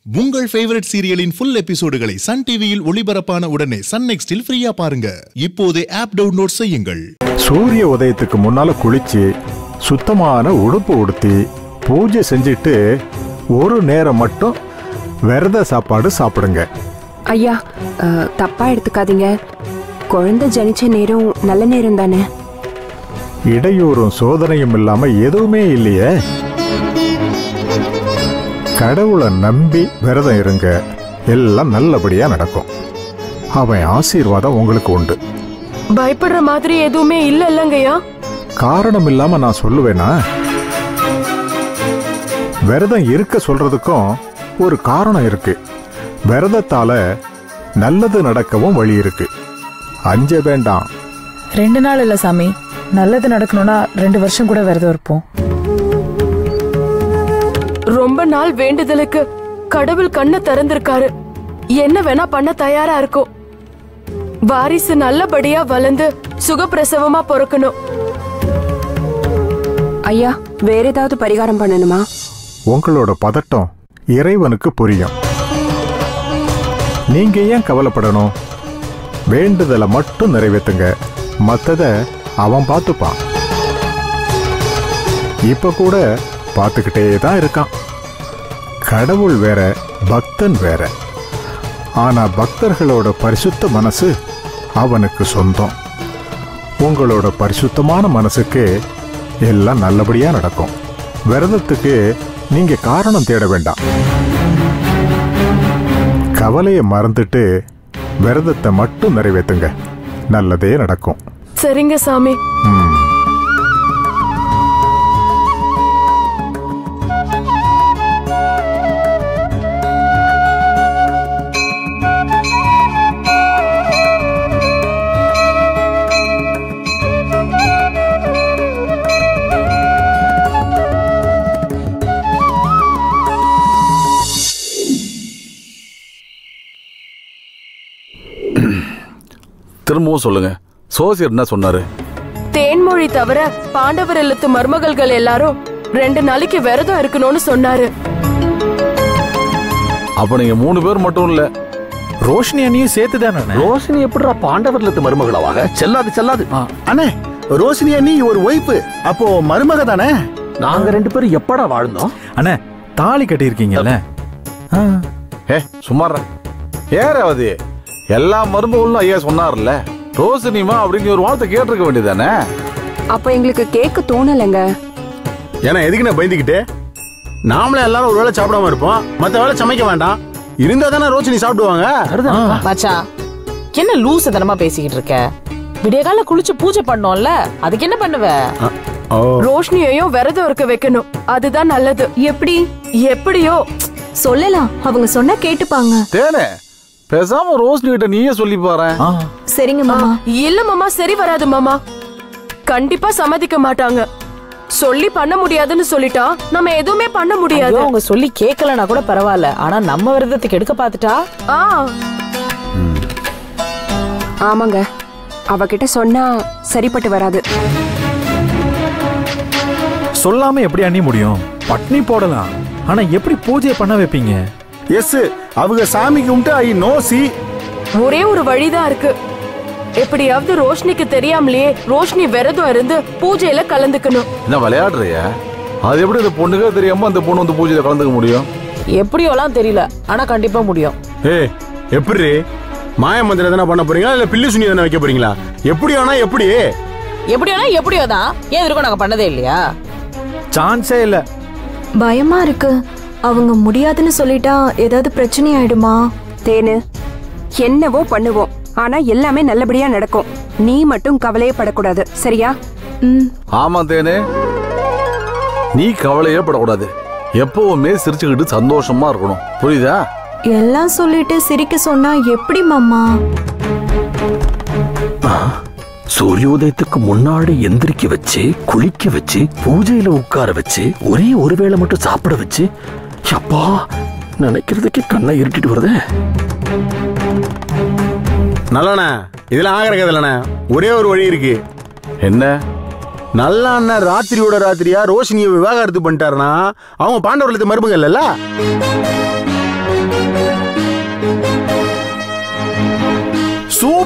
உங்கள் ஃபேவரட் சீரியலின் ஃபுல் எபிசோடுகளை சன் டிவியில் ஒளிபரப்பான உடனே சன் நெக்ஸ்டில் ஃப்ரீயா பாருங்க இப்போதே ஆப் டவுன்லோட் செய்யுங்கள் சூரிய உதயத்துக்கு முன்னால குளிச்சு சுத்தமான உடுப்பு உடுத்தி பூஜை செஞ்சுட்டு ஒரு நேரம் மட்டும் விரத சாப்பாடு சாப்பிடுங்க ஐயா அஹ், தப்பா எடுத்துக்காதீங்க குழந்தை ஜனிச்ச நேரம் நல்ல நேரம் தானே இடையூறும் சோதனையும் இல்லாம எதுவுமே இல்லையே கடவுளை நம்பி விரதம் இருங்க எல்லாம் நல்லபடியா நடக்கும் அவன் ஆசீர்வாதம் உங்களுக்கு உண்டு பயப்படுற மாதிரி எதுவுமே இல்ல இல்லங்கய்யா காரணம் இல்லாம நான் சொல்லுவேனா விரதம் இருக்க சொல்றதுக்கும் ஒரு காரணம் இருக்கு விரதத்தால நல்லது நடக்கவும் வழி இருக்கு அஞ்ச வேண்டாம் ரெண்டு நாள் இல்ல சாமி நல்லது நடக்கணும்னா ரெண்டு வருஷம் கூட விரதம் இருப்போம் ரொம்ப நாள் வேண்டுதலுக்கு கடவுள் கண்ணை திறந்திருக்காரு என்ன வேணா பண்ண தயாரா இருக்கும் வாரிசு நல்லபடியா வளர்ந்து சுகப்பிரசவமா பிறக்கணும் ஐயா வேற ஏதாவது பரிகாரம் பண்ணணுமா உங்களோட பதட்டம் இறைவனுக்கு புரியும் நீங்க ஏன் கவலைப்படணும் வேண்டுதலை மட்டும் நிறைவேத்துங்க மத்தத அவன் பார்த்துப்பான் இப்ப கூட பார்த்துக்கிட்டே தான் இருக்கான் கடவுள் வேற பக்தன் வேற ஆனா பக்தர்களோட பரிசுத்த மனசு அவனுக்கு சொந்தம் உங்களோட பரிசுத்தமான மனசுக்கு எல்லாம் நல்லபடியா நடக்கும் விரதத்துக்கு நீங்க காரணம் தேட வேண்டாம் கவலையை மறந்துட்டு விரதத்தை மட்டும் நிறைவேத்துங்க நல்லதே நடக்கும் சரிங்க சாமி ம். திரும்பவும் சொல்லுங்க சோசியர் என்ன சொன்னாரு தேன்மொழி தவிர பாண்டவர் இல்லத்து மருமகள்கள் எல்லாரும் ரெண்டு நாளைக்கு விரதம் இருக்கணும்னு சொன்னாரு அப்ப நீங்க மூணு பேர் மட்டும் இல்ல ரோஷினி அண்ணியும் சேர்த்து தானே ரோஷினி எப்படிடா பாண்டவர்லத்து மருமகளாவாக செல்லாது செல்லாது அண்ணே ரோஷினி அண்ணி ஒரு ஒய்ஃபு அப்போ மருமக தானே நாங்க ரெண்டு பேரும் எப்படா வாழ்ந்தோம் அண்ணே தாலி கட்டியிருக்கீங்கல்ல ஆ, ஏ சும்மாற ஏறாவது எல்லா மருமகளும் ஐயா சொன்னார்ல ரோசினிமா அப்படிங்கிற ஒரு வார்த்தை கேட்டிருக்க வேண்டியதானே அப்ப எங்களுக்கு கேட்க தோணலைங்க ஏன்னா எதுக்கு நான் பயந்துக்கிட்டு நாமளே எல்லாரும் ஒரு வேளை சாப்பிடாம இருப்போம் மத்த வேளை சமைக்க வேண்டாம் இருந்தா தானே ரோஷினி சாப்பிடுவாங்க மச்சான் என்ன லூசு தனமா பேசிக்கிட்டு இருக்க விடிய கால குளிச்சு பூஜை பண்ணோம்ல அதுக்கு என்ன பண்ணுவ ஓ ரோஷினியையும் விரதம் இருக்க வைக்கணும் அதுதான் நல்லது எப்படி எப்படியோ சொல்லலாம் அவங்க சொன்னா கேட்டுப்பாங்க தேனே பேசாம ரோஷினி கிட்ட நீயே சொல்லி பாரு ஆ, சரிங்க மாமா இல்ல மாமா சரி வராது மாமா கண்டிப்பா சம்மதிக்க மாட்டாங்க சொல்லி பண்ண முடியாதுன்னு சொல்லிட்டா நம்ம எதுவுமே பண்ண முடியாது ஐயோ, அவங்க சொல்லி கேட்கலனா கூட பரவாயில்ல ஆனா நம்ம விரதத்துக்கு எடுக்க பாத்துட்டா ஆ ஆமாங்க அவகிட்ட சொன்னா சரிப்பட்டு வராது சொல்லாம எப்படி அண்ணி முடியும் பட்னி போடலாம் ஆனா எப்படி பூஜை பண்ண வைப்பீங்க எஸ் அவங்க சாமி கும்பிட்டு ஐ நோ சி ஒரே ஒரு வழிதான் இருக்கு எப்படியாவது ரோஷினிக்கு தெரியாமலேயே ரோஷினி விரதம் இருந்து பூஜையில கலந்துக்கணும் என்ன விளையாடுறியா அது எப்படி இந்த பொண்ணுக்கே தெரியாம அந்த பொண்ணு வந்து பூஜையில கலந்துக்க முடியும் எப்படியோலாம் தெரியல ஆனா கண்டிப்பா முடியும் ஏய் எப்படி மாய மந்திரம் தானே பண்ண போறீங்களா இல்ல பில்லி சுனி தானே வைக்க போறீங்களா எப்படி ஆனா எப்படி எப்படியோனா எப்படியோ தான் ஏன் இருக்கும் நாங்க பண்ணதே இல்லையா சான்ஸே இல்ல பயமா இருக்கு அவங்க முடியாதுன்னு சொல்லிட்டா ஏதாவது பிரச்சனை ஆயிடுமா தேனு என்னவோ பண்ணுவோம் ஆனா எல்லாமே நல்லபடியா நடக்கும் நீ மட்டும் கவலையே படக்கூடாது சரியா ம் ஆமா தேனே நீ கவலையே படக்கூடாது எப்பவுமே சிரிச்சுக்கிட்டு சந்தோஷமா இருக்கணும் புரியுதா எல்லாம் சொல்லிட்டு சிரிக்க சொன்னா எப்படி மாமா சூரியோதயத்துக்கு முன்னாடி எந்திரிக்க வச்சு குளிக்க வச்சு பூஜையில உட்கார வச்சு ஒரே ஒரு வேளை மட்டும் சாப்பிட வச்சு அப்பா நினைக்கிறதுக்கு கண்ணை இருட்டிட்டு வருதே நல்லண்ணே இதெல்லாம் ஆகிற கதை இல்லண்ணே ஒரே ஒரு வழி இருக்கு என்ன நல்ல அண்ணன் ராத்திரியோட ராத்திரியா ரோஷினியை விவாகரத்து பண்ணிட்டாருன்னா அவங்க பாண்டவர்களுக்கு மருமகள் இல்ல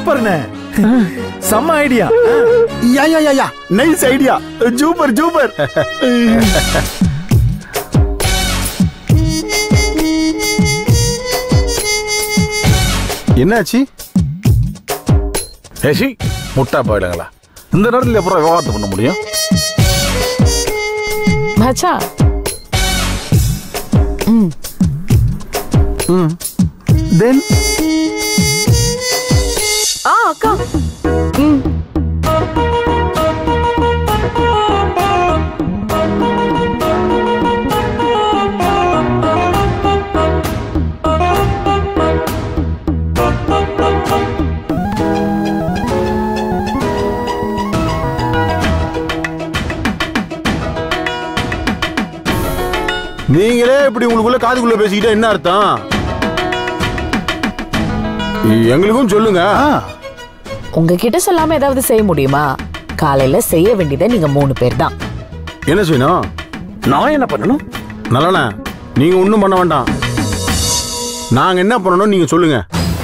சூப்பர்ண்ணே செம்ம idea yeah yeah yeah yeah nice idea super super என்னாச்சு ஏசி முட்டா போயிடுங்களா இந்த நேரத்தில் அப்புறம் விவாதத்தை பண்ண முடியும் மச்சான் தென் ஆ அக்கா ம் நீங்களே இப்படி உங்களுக்குள்ள காதுக்குள்ள பேசிக்கிட்டா என்ன அர்த்தம் எங்களுக்கும் சொல்லுங்க உங்ககிட்ட சொல்லாம ஏதாவது செய்ய முடியுமா காலையில செய்ய வேண்டியதை நீங்க மூணு பேர் தான் என்ன செய்யணும் நான் என்ன பண்ணணும் நல்லண்ணா நீங்க ஒண்ணும் பண்ண வேண்டாம் நாங்க என்ன பண்ணணும் நீங்க சொல்லுங்க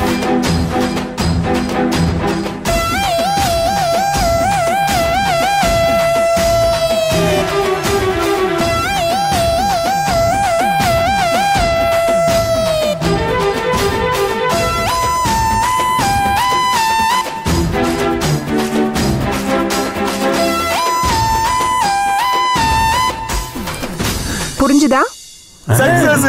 புரிஞ்சுதா சக்சஸ்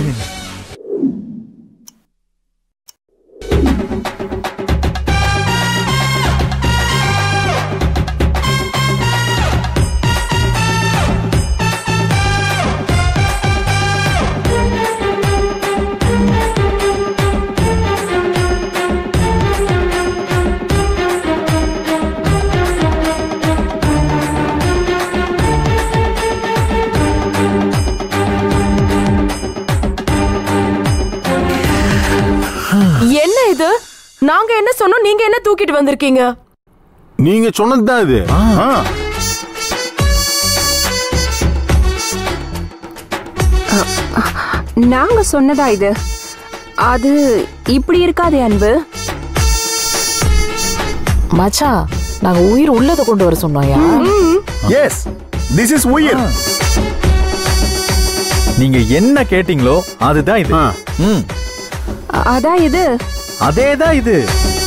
என்ன இது நாங்க என்ன சொன்னோம் நீங்க என்ன தூக்கிட்டு வந்திருக்கீங்க நீங்க சொன்னதுதான் இது ஆ. நாங்க சொன்னதா இது அது இப்படி இருக்காதே அன்பு மச்சான் நாங்க உயிர் உள்ளத கொண்டு வர சொன்னோம்யா எஸ் திஸ் இஸ் உயிர் நீங்க என்ன கேட்டீங்களோ அதுதான் இது ஆ. ம் அதான் இது அதேதான் இது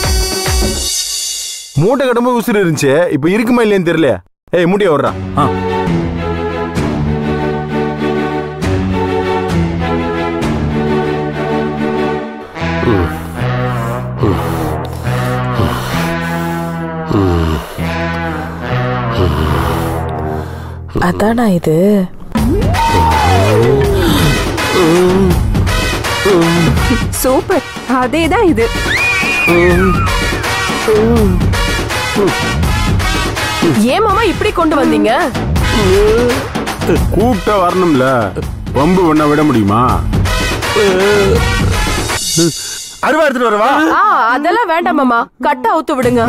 மூட்டை கட்டும்போது உசுறு இருந்துச்சு இப்ப இருக்குமா இல்லையான்னு தெரியல ஏய் மூட்டைய வர்றா ஆ அதானா இது சூப்பர் அதேதான் இது ஏன் மாமா இப்படி கொண்டு வந்தீங்க கூப்பிட்டா வரணும்ல பம்பு பண்ண விட முடியுமா அருவா எடுத்துட்டு வரவா ஆ அதெல்லாம் வேண்டாம் மாமா கட்ட அவுத்து விடுங்க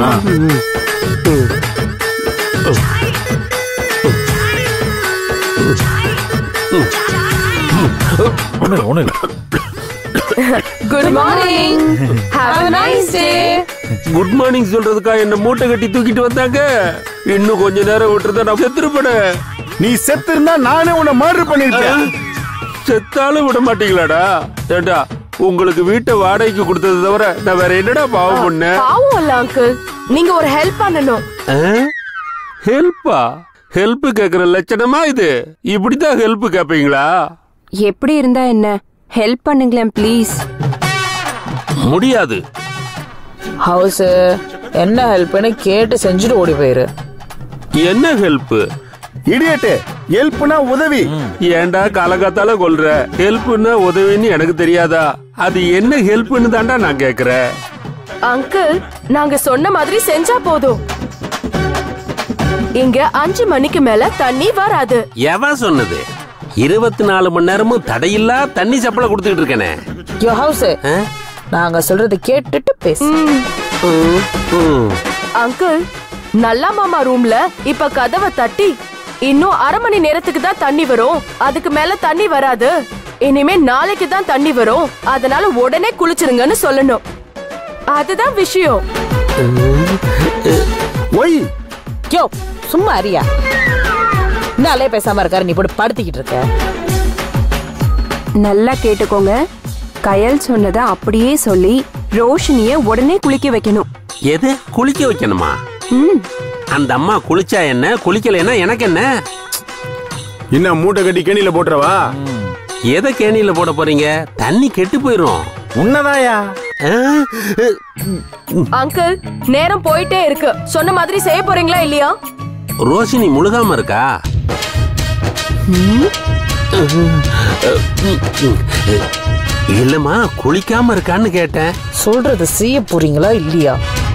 ஒண்ணு இல்ல ஒண்ணு இல்ல good morning have a nice day good morning சொல்றதுக்கா என்ன மூட்டை கட்டி தூக்கிட்டு வந்தாங்க இன்னும் கொஞ்ச நேரம் விட்டுறத நான் செத்துருப்பேன் நீ செத்து இருந்தா நானே உன்னை மர்டர் பண்ணிருப்பேன் செத்தாலும் விட மாட்டீங்களாடா ஏண்டா உங்களுக்கு வீட்டை வாடகைக்கு கொடுத்தது தவிர நான் வேற என்னடா பாவம் பண்ணேன் பாவம் இல்ல அங்கிள் நீங்க ஒரு ஹெல்ப் பண்ணணும் ஹெல்ப்பா ஹெல்ப் கேக்குற லட்சணமா இது இப்படிதான் ஹெல்ப் கேப்பீங்களா எப்படி இருந்தா என்ன ஹெல்ப் பண்ணுங்களேன் ப்ளீஸ் முடியாது ஹவுஸ் என்ன ஹெல்ப்னு கேட்டு செஞ்சுட்டு ஓடி போயிரு என்ன ஹெல்ப் இடியட்டு ஹெல்ப்னா உதவி ஏன்டா காலகாத்தால கொல்ற ஹெல்ப்னா உதவின்னு எனக்கு தெரியாதா அது என்ன ஹெல்ப்னு தான்டா நான் கேக்குறேன் அங்கிள் நாங்க சொன்ன மாதிரி செஞ்சா போதும் இங்க அஞ்சு மணிக்கு மேல தண்ணி வராது எவன் சொன்னது இருபத்தி நாலு மணி நேரமும் தடையில்லா தண்ணி சப்பளை கொடுத்துக்கிட்டு இருக்கேனே யோ ஹவுஸ் நாங்க சொல்றத கேட்டுட்டு பேசு அங்கிள் நல்லா மாமா ரூம்ல இப்ப கதவை தட்டி இன்னும் அரை மணி நேரத்துக்கு தான் தண்ணி வரும் அதுக்கு மேல தண்ணி வராது இனிமே நாளைக்கு தான் தண்ணி வரும் அதனால உடனே குளிச்சிருங்கன்னு சொல்லணும் அதுதான் விஷயம் ஒய் யோ சும்மா அறியா நாளே பேசாம இருக்காரு நீ போட்டு படுத்திக்கிட்டு இருக்க நல்லா கேட்டுக்கோங்க கயல் சொன்னதை அப்படியே சொல்லி ரோஷினிய உடனே குளிக்க வைக்கணும் எது குளிக்க வைக்கணுமா ம் அந்த அம்மா குளிச்சா என்ன குளிக்கலைன்னா எனக்கு என்ன என்ன மூட்டை கட்டி கேணியில போட்டுறவா எதை கேணியில போட போறீங்க தண்ணி கெட்டு போயிரும் உன்னதாயா அங்கிள் நேரம் போயிட்டே இருக்கு சொன்ன மாதிரி செய்ய போறீங்களா இல்லையா ரோஷினி முழுகாம இருக்கா இல்லம்மா குளிக்காம இருக்கான்னு கேட்டேன் சொல்றது செய்ய போறீங்களா இல்லையா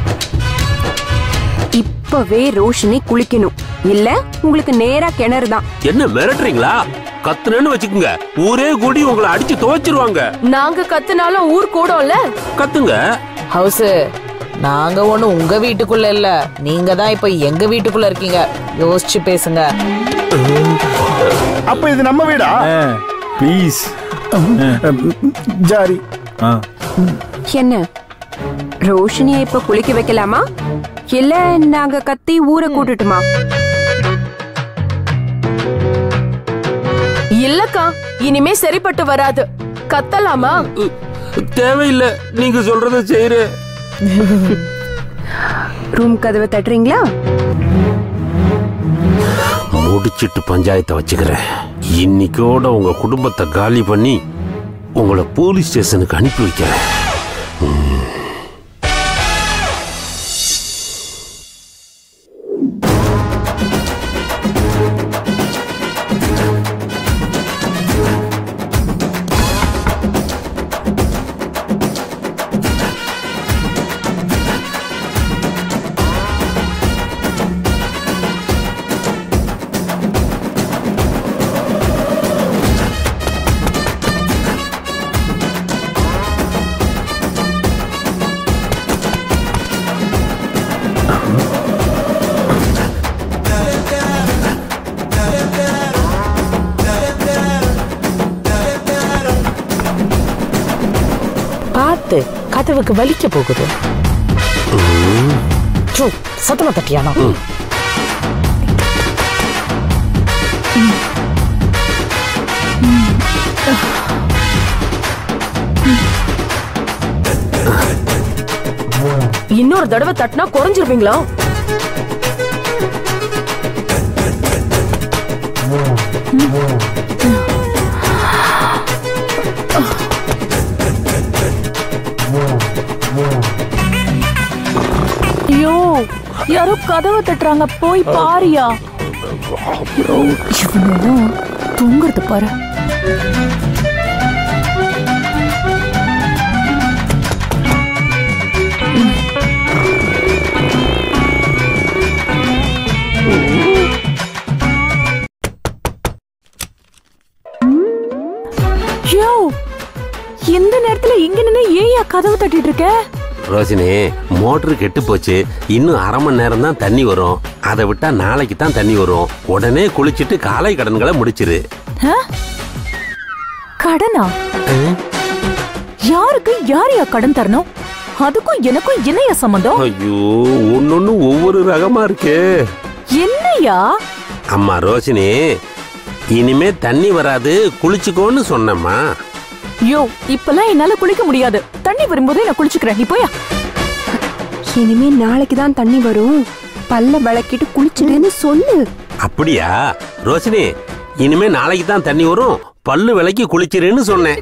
இப்பவே ரோஷினி குளிக்கணும் இல்ல உங்களுக்கு நேரா கிணறு தான் என்ன மிரட்டுறீங்களா கத்துனேன்னு வச்சுக்கோங்க ஊரே கூடி உங்களை அடிச்சு துவைச்சிருவாங்க நாங்க கத்துனாலும் ஊர் கூடம்ல கத்துங்க ஹவுஸ் நாங்க ஒண்ணு உங்க வீட்டுக்குள்ள இல்ல நீங்க தான் இப்ப எங்க வீட்டுக்குள்ள இருக்கீங்க யோசிச்சு பேசுங்க அப்ப இது நம்ம வீடா ப்ளீஸ் ஜாரி என்ன ரோஷினிய இப்ப குளிக்க வைக்கலாமா இல்ல நாங்க கத்தி ஊரை கூட்டுட்டுமா இல்லக்கா இனிமே சரிப்பட்டு வராது கத்தலாமா தேவையில்லை நீங்க சொல்றத செய்யறேன் ரூம் கதவை தட்டுறீங்களா முடிச்சிட்டு பஞ்சாயத்தை வச்சுக்கிறேன் இன்னைக்கோட உங்க குடும்பத்தை காலி பண்ணி உங்களை போலீஸ் ஸ்டேஷனுக்கு அனுப்பி வைக்கிறேன் பார்த்து கதவுக்கு வலிக்க போகுது சோ, சத்தமா தட்டியானா இன்னொரு தடவை தட்டினா குறைஞ்சிருவீங்களா ஐயோ யாரோ கதவை தட்டுறாங்க போய் பாரியா இவனும் தூங்குறது பாரு யோ இந்த நேரத்துல இங்க நின்னு ஏயா கதவு தட்டிட்டு இருக்க ரோஷினி மோட்டர் கெட்டு போச்சு இன்னும் அரை மணி நேரம் தான் தண்ணி வரும் அதை விட்டா நாளைக்கு தான் தண்ணி வரும் உடனே குளிச்சிட்டு காலை கடன்களை முடிச்சிரு ஆ? கடனா யாருக்கு யாரையா கடன் தரணும் அதுக்கும் எனக்கும் என்னையா சம்பந்தம் ஐயோ ஒன்னொன்னு ஒவ்வொரு ரகமா இருக்கே என்னையா அம்மா ரோஷினி இனிமே தண்ணி வராது குளிச்சுக்கோன்னு சொன்னம்மா யோ இப்பெல்லாம் என்னால குளிக்க முடியாது தண்ணி வரும்போதே நான் குளிச்சுக்கிறேன் நீ போயா இனிமே நாளைக்கு தான் தண்ணி வரும் பல்ல விளக்கிட்டு குளிச்சுடுன்னு சொல்லு அப்படியா ரோஷினி இனிமே நாளைக்கு தான் தண்ணி வரும் பல்லு விலைக்கு குளிச்சிருன்னு சொன்னேன்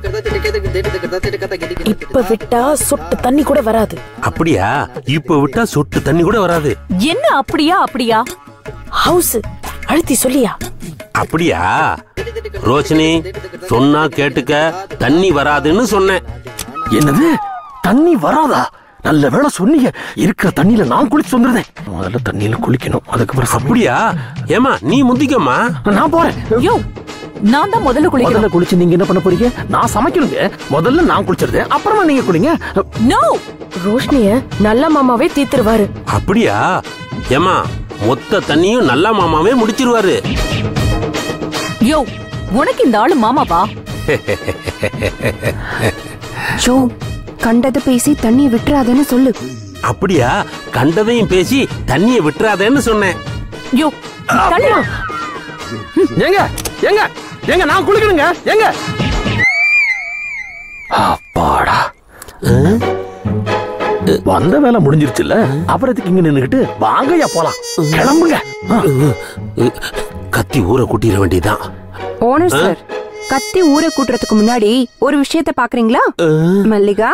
இப்ப விட்டா சொட்டு தண்ணி கூட வராது அப்படியா இப்ப விட்டா சொட்டு தண்ணி கூட வராது என்ன அப்படியா அப்படியா ஹவுஸ் அழுத்தி சொல்லியா அப்படியா ரோஷினி சொன்னா கேட்டுக்க தண்ணி வராதுன்னு சொன்னேன் என்னது தண்ணி வராதா நல்ல வேளை சொன்னீங்க இருக்கிற தண்ணியில நான் குளிச்சு வந்துருந்தேன் முதல்ல தண்ணியில குளிக்கணும் அதுக்கப்புறம் அப்படியா ஏமா நீ முந்திக்கம்மா நான் போறேன் யோ நான் தான் முதல்ல குளிக்கணும் முதல்ல குளிச்சு நீங்க என்ன பண்ண போறீங்க நான் சமைக்கணுங்க முதல்ல நான் குளிச்சிருந்தேன் அப்புறமா நீங்க குளிங்க நோ ரோஷினிய நல்ல மாமாவே தீத்துருவாரு அப்படியா ஏமா மொத்த தண்ணியும் நல்லா மாமாவே முடிச்சிருவாரு யோ உனக்கு இந்த ஆளு மாமாவா ஷோ கண்டதை பேசி தண்ணி விட்டுறாதன்னு சொல்லு அப்படியா கண்டதையும் பேசி தண்ணிய விட்டுறாதேன்னு சொன்னேன் யோ தள்ளுடா ஏங்க ஏங்க ஏங்க நான் குளிக்கணுங்க ஏங்க அப்பாடா வந்த வேலை முடிஞ்சிருச்சுல்ல அப்புறத்துக்கு இங்க நின்னுகிட்டு வாங்கய்யா போலாம் கிளம்புங்க கத்தி ஊரை கூட்டிட வேண்டியதுதான் ஓனர் சார் கத்தி ஊரை கூட்டுறதுக்கு முன்னாடி ஒரு விஷயத்த பாக்குறீங்களா மல்லிகா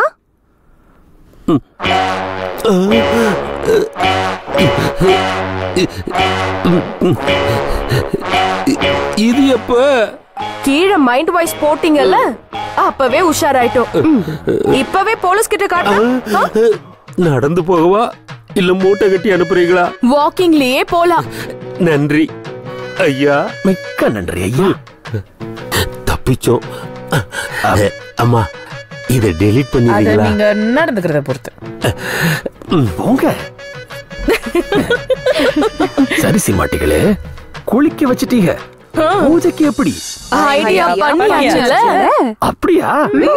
இது எப்ப கீழே மைண்ட் வாய்ஸ் போட்டீங்கல்ல அப்பவே உஷாராயிட்டோம் ம். இப்பவே போலீஸ் கிட்ட காட்ட நடந்து போகவா இல்ல மூட்டை கட்டி அனுப்புறீங்களா வாக்கிங்லயே போலாம் நன்றி ஐயா மிக்க நன்றி ஐயா தப்பிச்சோம் அஹ், அம்மா இதை டெலீட் அத பண்ணிடுறீங்களா நீங்க நடந்துக்கிறத பொறுத்து போங்க சரி சீமாட்டிகளே குளிக்க வச்சிட்டீங்க பூஜைக்கு எப்படி ஐடியா பண்ணியாச்சுல அப்படியா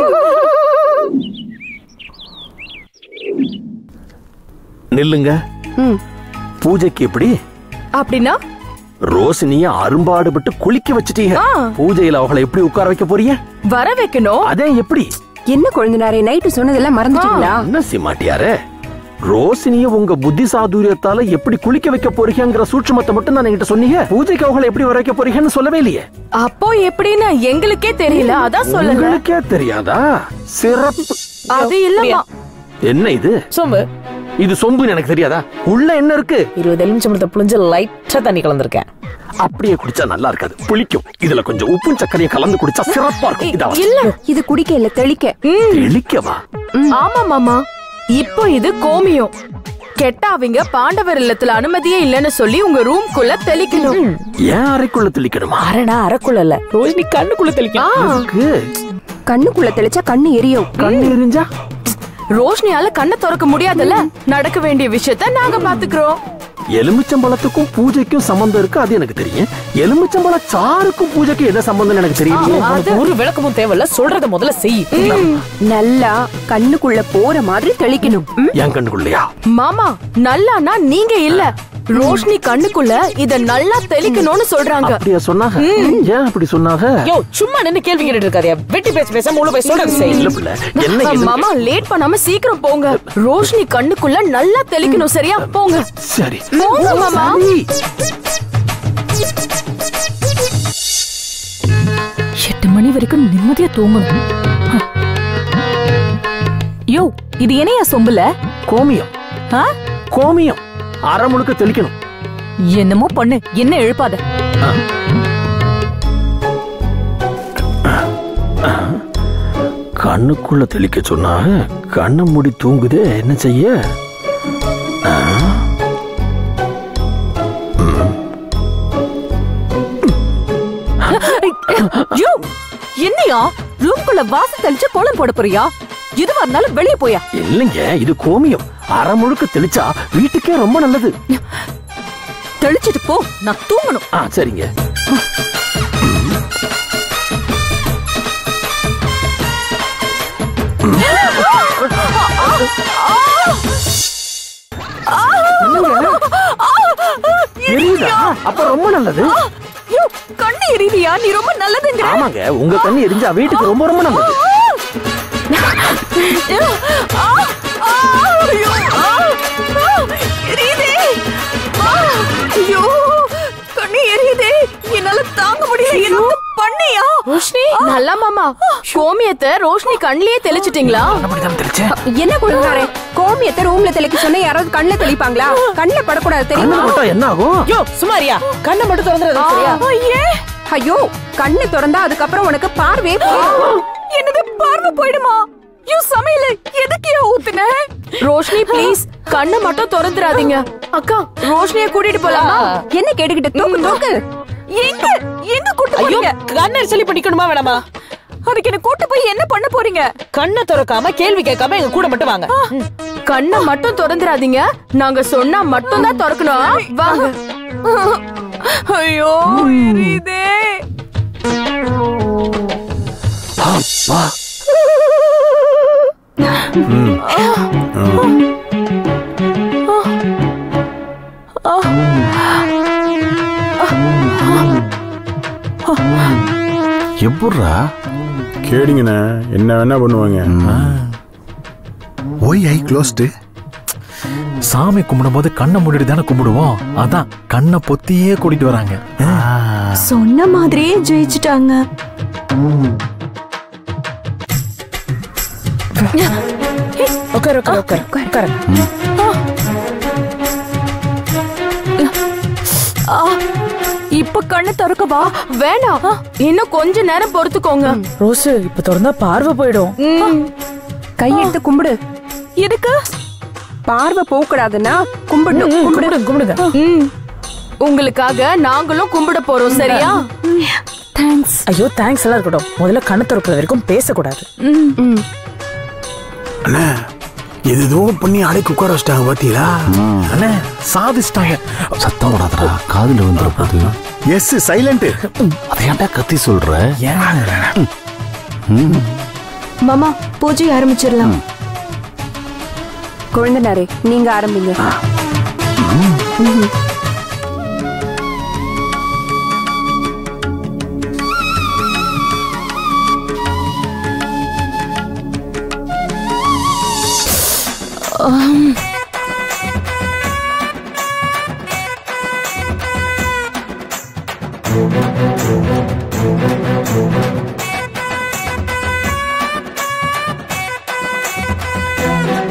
நில்லுங்க பூஜைக்கு எப்படி அப்படின்னா ரோஷினிய அரும்பாடுபட்டு குளிக்க வச்சிட்டீங்க ஆ. பூஜையில அவளை எப்படி உட்கார வைக்க போறீங்க வர வைக்கணும் அதே எப்படி என்ன குழந்தைனாரே நைட்டு சொன்னதெல்லாம் மறந்துட்டீங்களா என்ன சீமாட்டியாரே ரோஷினிய உங்க புத்தி சாதுரியத்தால எப்படி குளிக்க வைக்க போறீங்கிற சூட்சுமத்தை மட்டும் தான் என்கிட்ட சொன்னீங்க பூஜைக்கு அவளை எப்படி வர வைக்க போறீங்கன்னு சொல்லவே இல்லையே அப்போ எப்படின்னு எங்களுக்கே தெரியல அதான் சொல்லல உங்களுக்கே தெரியாதா சிறப்பு அது இல்லம்மா என்ன இது சொம்பு இது சொம்புன்னு எனக்கு தெரியாதா உள்ள என்ன இருக்கு இருபது எலுமிச்சம்பழத்தை புளிஞ்சு லைட்டா தண்ணி கலந்துருக்கேன் அப்படியே குடிச்சா நல்லா இருக்காது புளிக்கும் இதுல கொஞ்சம் உப்பும் சர்க்கரையும் கலந்து குடிச்சா சிறப்பா இருக்கும் இதா இல்ல இது குடிக்க இல்ல தெளிக்க தெளிக்கவா ஆமா மாமா இப்போ இது கோமியம் கெட்டாவிங்க பாண்டவர் இல்லத்துல அனுமதியே இல்லைன்னு சொல்லி உங்க ரூம்குள்ள தெளிக்கணும் ஏன் அறைக்குள்ள தெளிக்கணுமா அரடா அரைக்குள்ள இல்ல ரோஹினி கண்ணுக்குள்ள தெளிக்கும் இருக்கு. கண்ணுக்குள்ள தெளிச்சா கண்ணு எரியும் கண்ணு எரிஞ்சா ரோஷினியால கண்ணை திறக்க முடியாதுல்ல நடக்க வேண்டிய விஷயத்த நாங்க பாத்துக்கிறோம் எலுமிச்சம்பழத்துக்கும் பூஜைக்கும் சம்பந்தம் இருக்கு அது எனக்கு தெரியும் எலுமிச்சம்பழ சாருக்கும் பூஜைக்கும் என்ன சம்பந்தம் எனக்கு தெரியலையே உனக்கு ஒரு விளக்கமும் தேவையில்ல சொல்றத முதல்ல செய் ம், நல்லா கண்ணுக்குள்ள போற மாதிரி தெளிக்கணும் ம்? என் கண்ணுக்குள்ளையா மாமா நல்லானா நீங்க இல்ல ரோஷினி கண்ணுக்குள்ள இத நல்லா தெளிக்கணும்னு சொல்றாங்க அப்படியா சொன்னாங்க ஏன் அப்படி சொன்னாங்க யோ சும்மா நின்னு கேள்வி கேட்டுட்டு இருக்காதியா வெட்டி பேச்சு பேசாம உள்ள போய் சொல்றது செய் இல்ல பிள்ளை என்ன இது? மாமா லேட் பண்ணாம சீக்கிரம் போங்க ரோஷினி கண்ணுக்குள்ள நல்லா தெளிக்கணும் சரியா போங்க சரி போங்க மாமா எட்டு மணி வரைக்கும் நிம்மதியா தூங்கணும் ஹ. யோ இது என்னையா சொம்புல கோமியம் ஆ? கோமியம் அரை முழுக்க தெளிக்கணும் என்னமோ பண்ணு என்ன எழுப்பாத கண்ணுக்குள்ள தெளிக்க சொன்னாங்க கண்ணை மூடி தூங்குதே என்ன செய்ய ஆ? யோ என்னையா ரூம்குள்ள வாசல் தெளிச்சு கோலம் போட போறியா எதுவா இருந்தாலும் வெளியே போயா இல்லைங்க இது கோமியம் அரை முழுக்க தெளிச்சா வீட்டுக்கே ரொம்ப நல்லது தெளிச்சிட்டு போ நான் தூங்கணும் ஆ சரிங்க எரியுதா அப்ப ரொம்ப நல்லது யோ கண்ணு எரியுதியா நீ ரொம்ப நல்லதுங்கிற ஆமாங்க உங்க கண்ணு எரிஞ்சா வீட்டுக்கு ரொம்ப ரொம்ப நல்லது ஆ, ஆ, ஐயோ, ஆ, ஆ, எரியுதே. ஆ, ஐயோ, கண்ணு எரியுதே. என்னால தாங்க முடியல என்ன பண்ணியா ரோஷினி நல்லா மாமா கோமியத்தை ரோஷினி கண்ணிலேயே தெளிச்சிட்டீங்களா என்ன குழந்தைனாரே கோமியத்தை ரூம்ல தெளிக்க சொன்னா யாராவது கண்ணுல தெளிப்பாங்களா கண்ணுல படக்கூடாது கண்ணு தெரியுமா போட்டா என்ன ஆகும் யோ சுமாரியா கண்ணை மட்டும் திறந்துறது சரியா ஐயே ஐயோ கண்ணு திறந்தா அதுக்கப்புறம் உனக்கு பார்வையே போயிடும். என்னது பார்வை போயிடுமா யோ சமையல எதுக்கியா ஊத்துன ரோஷினி ப்ளீஸ் கண்ணை மட்டும் திறந்துடாதீங்க அக்கா ரோஷினிய கூட்டிட்டு போலாமா என்ன கேட்டுக்கிட்டு தூக்கு தூக்கு எங்க எங்க கூட்டு ஐயோ போறீங்க கண்ணை சொல்லி படிக்கணுமா வேணாமா அதுக்கு என்ன கூட்டு போய் என்ன பண்ண போறீங்க கண்ணை திறக்காம கேள்வி கேட்காம எங்க கூட மட்டும் வாங்க ம். கண்ணை மட்டும் திறந்துடாதீங்க நாங்க சொன்னா மட்டும் தான் திறக்கணும் வாங்க ஐயோ எரியுதே அப்பா எப்படிரா கேடிங்கண்ணே என்ன வேணா பண்ணுவாங்க ஒய் ஐ க்ளோஸ்டு சாமி கும்பிடும்போது கண்ணை மூடிட்டு தானே கும்பிடுவோம் அதான் கண்ணை பொத்தியே கூட்டிட்டு வராங்க சொன்ன மாதிரியே ஜெயிச்சிட்டாங்க உட்காரு உட்காரு உட்காரு உட்காரு ஆ, இப்ப கண்ணு திறக்கவா வேணாம் இன்னும் கொஞ்ச நேரம் பொறுத்துக்கோங்க ரோஸ் இப்ப திறந்தா பார்வை போயிடும் கையெடுத்து கும்பிடு எதுக்கு பார்வை போகக்கூடாதுன்னா கும்பிடணும் கும்பிடு கும்பிடுங்க கும்பிடுங்க ம். உங்களுக்காக நாங்களும் கும்பிட போறோம் சரியா தேங்க்ஸ் ஐயோ தேங்க்ஸ் எல்லாம் இருக்கட்டும் முதல்ல கண்ணு திறக்கிற வரைக்கும் பேசக்கூடாது அண்ணே எது ஏதோ பண்ணி அடைக்கு உட்கார வச்சிட்டாங்க பாத்தீங்களா அண்ணே சாதிச்சிட்டாங்க சத்தம் விடாதடா காதுல வந்துட போது எஸ் சைலண்ட் அதை ஏன்டா கத்தி சொல்ற மாமா பூஜை ஆரம்பிச்சிடலாம் குழந்தனாரே நீங்க ஆரம்பிங்க ஆ